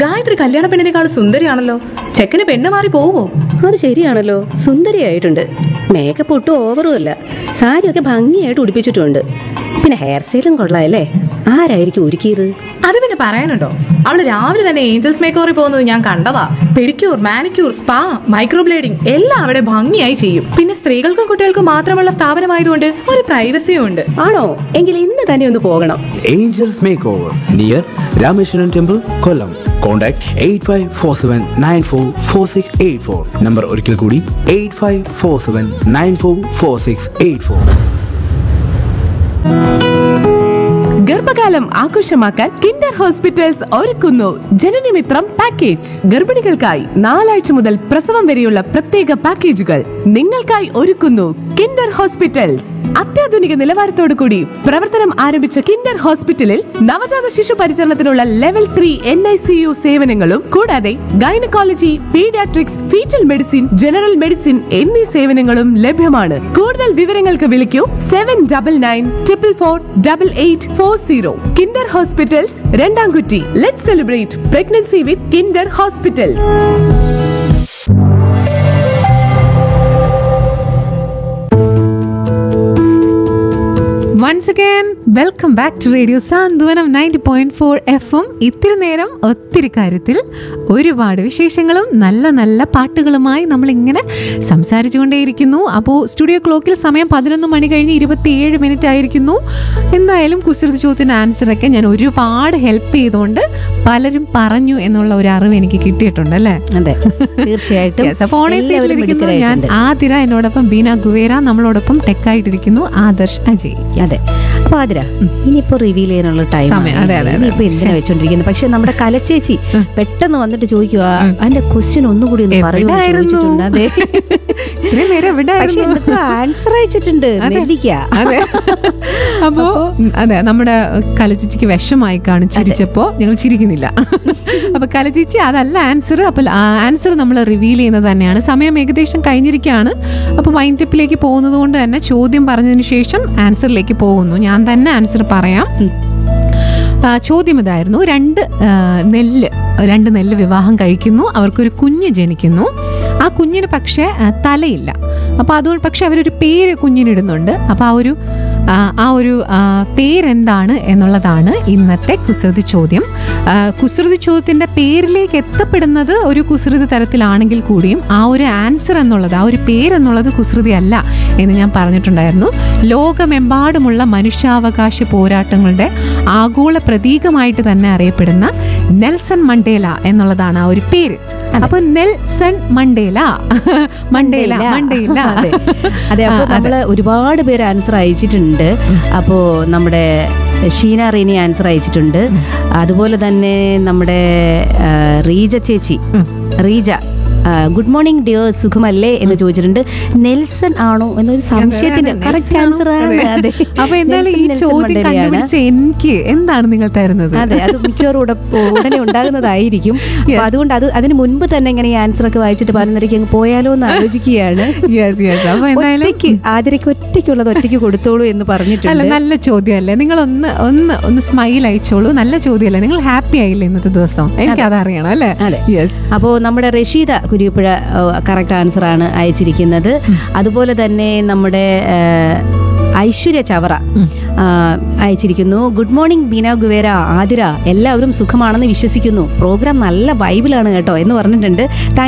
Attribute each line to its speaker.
Speaker 1: ഗായത്രി കല്യാണ പെണ്ണിനേക്കാൾ സുന്ദരിയാണല്ലോ ചെക്കന് പെണ്ണ് മാറി പോവോ
Speaker 2: അത് ശരിയാണല്ലോ സുന്ദരിയായിട്ടുണ്ട് മേക്കപ്പ് ഒട്ടും ഓവറും അല്ല സാരിയൊക്കെ ഭംഗിയായിട്ട് ഉടുപ്പിച്ചിട്ടുണ്ട് പിന്നെ ഹെയർ സ്റ്റൈലും കൊള്ളാമല്ലേ ആരായിരിക്കും ഒരുക്കിയത്
Speaker 1: അത് പിന്നെ പറയാനുണ്ടോ അവള് രാവിലെ തന്നെ ഏഞ്ചൽസ് മേക്കോറിൽ പോകുന്നത് ഞാൻ കണ്ടതാ പെഡിക്യൂർ മാനിക്യൂർ സ്പാ മൈക്രോബ്ലേഡിംഗ് എല്ലാം അവിടെ ഭംഗിയായി ചെയ്യും പിന്നെ സ്ത്രീകൾക്കും കുട്ടികൾക്കും മാത്രമുള്ള സ്ഥാപനമായതുകൊണ്ട് ഒരു പ്രൈവസിയും ഉണ്ട്
Speaker 2: ആണോ എങ്കിൽ ഇന്ന് തന്നെ ഒന്ന് പോകണം
Speaker 3: Angels Makeover near Rameshwaran Temple, Kollam. Contact 8547944684. Number ഒരിക്കൽ കൂടി 8547944684.
Speaker 4: ഗർഭകാലം ആഘോഷമാക്കാൻ കിൻഡർ ഹോസ്പിറ്റൽസ് ഒരുക്കുന്നു ജനനമിത്രം പാക്കേജ് ഗർഭിണികൾക്കായി നാലാഴ്ച മുതൽ പ്രസവം വരെയുള്ള പ്രത്യേക പാക്കേജുകൾ നിങ്ങൾക്കായി ഒരുക്കുന്നു കിൻഡർ ഹോസ്പിറ്റൽസ് അത്യാധുനിക നിലവാരത്തോടു കൂടി പ്രവർത്തനം ആരംഭിച്ച കിൻഡർ ഹോസ്പിറ്റലിൽ നവജാത ശിശു പരിചരണത്തിനുള്ള level three N I C U സേവനങ്ങളും കൂടാതെ gynaecology paediatrics foetal medicine general medicine എന്നീ സേവനങ്ങളും ലഭ്യമാണ് കൂടുതൽ വിവരങ്ങൾക്ക് വിളിക്കൂ seven double nine triple four double eight four zero Kinder hospitals Randamkutty let celebrate pregnancy with Kinder hospitals
Speaker 5: once again welcome back to radio Santhwanam ninety point four F M ഇത്തിരി നേരം ഒത്തിരി കാര്യത്തിൽ ഒരുപാട് വിശേഷങ്ങളും നല്ല നല്ല പാട്ടുകളുമായി നമ്മളിങ്ങനെ സംസാരിച്ചുകൊണ്ടേയിരിക്കുന്നു അപ്പോൾ സ്റ്റുഡിയോ ക്ലോക്കിൽ സമയം പതിനൊന്ന് മണി കഴിഞ്ഞ് ഇരുപത്തിയേഴ് മിനിറ്റ് ആയിരിക്കുന്നു എന്തായാലും കുസൃതി ചോദ്യത്തിന് ആൻസറൊക്കെ ഞാൻ ഒരുപാട് ഹെൽപ്പ് ചെയ്തുകൊണ്ട് പലരും പറഞ്ഞു എന്നുള്ള ഒരു അറിവ് എനിക്ക് കിട്ടിയിട്ടുണ്ട് അല്ലേ
Speaker 2: അതെ തീർച്ചയായിട്ടും
Speaker 5: Yes, അപ്പോൾ ഓണേ
Speaker 2: എല്ലാവരും
Speaker 5: സീറ്റിലിരിക്കുന്നു ഞാൻ
Speaker 2: മിടുക്കരായിട്ടുണ്ട്.
Speaker 5: ആതിര എന്നോടൊപ്പം ബീന ഗുവേര നമ്മളോടൊപ്പം ടെക്കായിട്ടിരിക്കുന്നു ആദർശ് അജയ് Yes.
Speaker 2: അതെ അപ്പൊ ആതിര ഇനിയിപ്പോ റിവീൽ ചെയ്യാനുള്ള ടൈം
Speaker 5: സമയം, അതെ, അതെ, അതെ.
Speaker 2: ഇനിയിപ്പോ എന്തിനാ വെച്ചോണ്ടിരിക്കുന്നത് പക്ഷെ നമ്മുടെ കലച്ചേച്ചി പെട്ടെന്ന് വന്നിട്ട് ചോദിക്കുക അതിന്റെ ക്വസ്റ്റ്യൻ ഒന്നുകൂടി ഒന്ന് പറയൂ എന്ന്
Speaker 5: എവിടായിരുന്നു?
Speaker 2: ചോദിച്ചിട്ടുണ്ട് അതെ
Speaker 5: ഇത്രയും നേരം
Speaker 2: പക്ഷെ
Speaker 5: എവിടെയായിരുന്നു?
Speaker 2: എന്നിട്ട് ആൻസർ അയച്ചിട്ടുണ്ട് നെല്ലിക്ക
Speaker 5: അതെ അപ്പോ ഉം, അതെ നമ്മുടെ കലച്ചിച്ചിക്ക് വിഷമായി കാണും ചിരിച്ചപ്പോ ഞങ്ങൾ ചിരിക്കുന്നില്ല അപ്പൊ കലച്ചിച്ചി അതല്ല ആൻസർ അപ്പൊ ആൻസർ നമ്മൾ റിവീൽ ചെയ്യുന്നത് തന്നെയാണ് സമയം ഏകദേശം കഴിഞ്ഞിരിക്കുകയാണ് അപ്പൊ വൈൻഡപ്പിലേക്ക് പോകുന്നത് കൊണ്ട് തന്നെ ചോദ്യം പറഞ്ഞതിന് ശേഷം ആൻസറിലേക്ക് പോകുന്നു ഞാൻ തന്നെ ആൻസർ പറയാം ആ, ചോദ്യം ഇതായിരുന്നു രണ്ട് ആ, നെല്ല് രണ്ട് നെല്ല് വിവാഹം കഴിക്കുന്നു അവർക്കൊരു കുഞ്ഞ് ജനിക്കുന്നു ആ കുഞ്ഞിന് പക്ഷേ ആ, തലയില്ല അപ്പോൾ അതുകൊണ്ട് പക്ഷെ അവരൊരു പേര് കുഞ്ഞിനിടുന്നുണ്ട് അപ്പോൾ ആ ഒരു ആ, ആ ഒരു ആ, പേരെന്താണ് എന്നുള്ളതാണ് ഇന്നത്തെ കുസൃതി ചോദ്യം ആ, കുസൃതി ചോദ്യത്തിൻ്റെ പേരിലേക്ക് എത്തപ്പെടുന്നത് ഒരു കുസൃതി തരത്തിലാണെങ്കിൽ കൂടിയും ആ ഒരു ആൻസർ എന്നുള്ളത് ആ ഒരു പേരെന്നുള്ളത് കുസൃതി അല്ല എന്ന് ഞാൻ പറഞ്ഞിട്ടുണ്ടായിരുന്നു ലോകമെമ്പാടുമുള്ള മനുഷ്യാവകാശ പോരാട്ടങ്ങളുടെ ആഗോള പ്രതീകമായിട്ട് തന്നെ അറിയപ്പെടുന്ന നെൽസൺ മണ്ടേല എന്നുള്ളതാണ് ആ ഒരു പേര് അപ്പൊ നെൽസൺ മണ്ടേല മണ്ടേല മണ്ടേല
Speaker 2: അതെ അതെ അപ്പൊ
Speaker 5: ആ, അതെ.
Speaker 2: നമ്മള് ഒരുപാട് പേര് ആൻസർ അയച്ചിട്ടുണ്ട് അപ്പോ നമ്മുടെ ഷീന റീനി ആൻസർ അയച്ചിട്ടുണ്ട് അതുപോലെ തന്നെ നമ്മുടെ ആ, റീജ ചേച്ചി റീജ ഗുഡ് മോർണിംഗ് ഡിയർ സുഖമല്ലേ എന്ന് ചോദിച്ചിട്ടുണ്ട് നെൽസൺ ആണോ എന്നൊരു സംശയത്തിന്റെ
Speaker 5: അതെ,
Speaker 2: കറക്റ്റ്
Speaker 5: നെൽസൺ
Speaker 2: ആൻസർ ആണ്
Speaker 5: അതെ.
Speaker 2: അതെ
Speaker 5: അപ്പൊ എന്തായാലും ഈ
Speaker 2: നെൽസൺ നെൽസൺ
Speaker 5: ചോദ്യം
Speaker 2: മണ്ടേലയാണ്.
Speaker 5: കണ്ടുപിടിച്ച എനിക്ക് എന്താണ് നിങ്ങൾ തരുന്നത്
Speaker 2: അതെ അത് മിക്കവാറും ഉട- ഉടനെ ഉണ്ടാകുന്നതായിരിക്കും അപ്പൊ അതുകൊണ്ട് അത് അതിന് മുൻപ് തന്നെ ഇങ്ങനെ ഈ ആൻസർ ഒക്കെ വായിച്ചിട്ട് പതിനൊന്നരയ്ക്ക് അങ്ങ് പോയാലോ എന്ന് ആലോചിക്കുകയാണ്
Speaker 5: യെസ് യെസ് അപ്പൊ എന്തായാലും
Speaker 2: ഒറ്റയ്ക്ക് ആതിരയ്ക്ക് ഒറ്റയ്ക്കുള്ളത് ഒറ്റയ്ക്ക് കൊടുത്തോളൂ എന്ന്
Speaker 5: അല്ല
Speaker 2: പറഞ്ഞിട്ടുണ്ട്
Speaker 5: നല്ല ചോദ്യമല്ലേ നിങ്ങൾ ഒന്ന് ഒന്ന് ഒന്ന് സ്മൈൽ അയച്ചോളൂ നല്ല ചോദ്യമല്ലേ നിങ്ങൾ ഹാപ്പി ആയില്ലേ ഇന്നത്തെ ദിവസം എനിക്ക് അതറിയണം അല്ലേ
Speaker 2: അതെ.
Speaker 5: യെസ്
Speaker 2: അപ്പോൾ നമ്മുടെ റഷീദ കുരിപ്പുഴ കറക്റ്റ് ആൻസർ ആണ് അയച്ചിരിക്കുന്നത് അതുപോലെ തന്നെ നമ്മുടെ ആ, ഐശ്വര്യ ചവറ ആ, അയച്ചിരിക്കുന്നു good morning Beena Guevara Athira എല്ലാവരും സുഖമാണെന്ന് വിശ്വസിക്കുന്നു പ്രോഗ്രാം നല്ല വൈബിലാണ് കേട്ടോ എന്ന് പറഞ്ഞിട്ടുണ്ട് താങ്ക്